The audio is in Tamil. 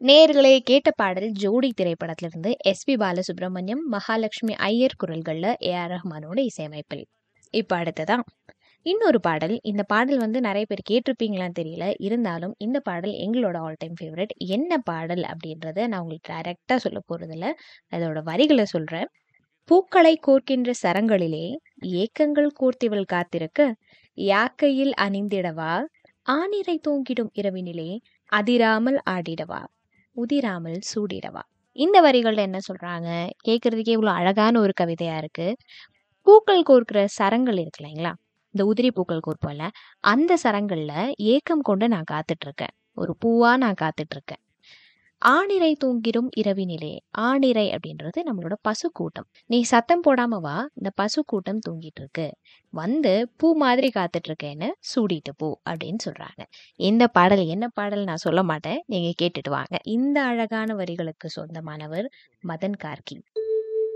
நேர்களே கேட்ட பாடல் ஜோடி திரைப்படத்திலிருந்து எஸ்பி பாலசுப்ரமணியம் மகாலட்சுமி ஐயர் குரல்களில் ஏ ஆர் ரஹ்மானோட இசையமைப்பில் இப்போ அடுத்ததான் இன்னொரு பாடல் இந்த பாடல் வந்து நிறைய பேர் கேட்டிருப்பீங்களான்னு தெரியல இருந்தாலும் இந்த பாடல் எங்களோட ஆல் டைம் ஃபேவரட் என்ன பாடல் அப்படின்றத நான் உங்களுக்கு டைரெக்டாக சொல்ல போகிறதில்ல அதோட வரிகளை சொல்கிறேன் பூக்களை கோர்க்கின்ற சரங்களிலே ஏக்கங்கள் கோர்த்திவள் காத்திருக்க யாக்கையில் அணிந்திடவா ஆனிரை தூங்கிடும் இரவினிலே அதிராமல் ஆடிடவா உதிராமல் சூடிடவா இந்த வரிகள்ல என்ன சொல்றாங்க கேட்கறதுக்கே இவ்வளோ அழகான ஒரு கவிதையா இருக்கு பூக்கள் கோர்க்கிற சரங்கள் இருக்கு இல்லைங்களா இந்த உதிரி பூக்கள் கோர்ப்போம்ல அந்த சரங்கள்ல ஏக்கம் கொண்டு நான் காத்துட்டு இருக்கேன் ஒரு பூவா நான் காத்துட்டு இருக்கேன் ஆணிரை தூங்கிடும் இரவினிலே ஆணிரை அப்படின்றது நம்மளோட பசு கூட்டம் நீ சத்தம் போடாம வா இந்த பசு கூட்டம் தூங்கிட்டு இருக்கு வந்து பூ மாதிரி காத்துட்டு இருக்கேன்னு சூடிட்டு போ அப்படின்னு சொல்றாங்க இந்த பாடல் என்ன பாடல் நான் சொல்ல மாட்டேன் நீங்க கேட்டுட்டு வாங்க இந்த அழகான வரிகளுக்கு சொந்தமானவர் மதன் கார்கி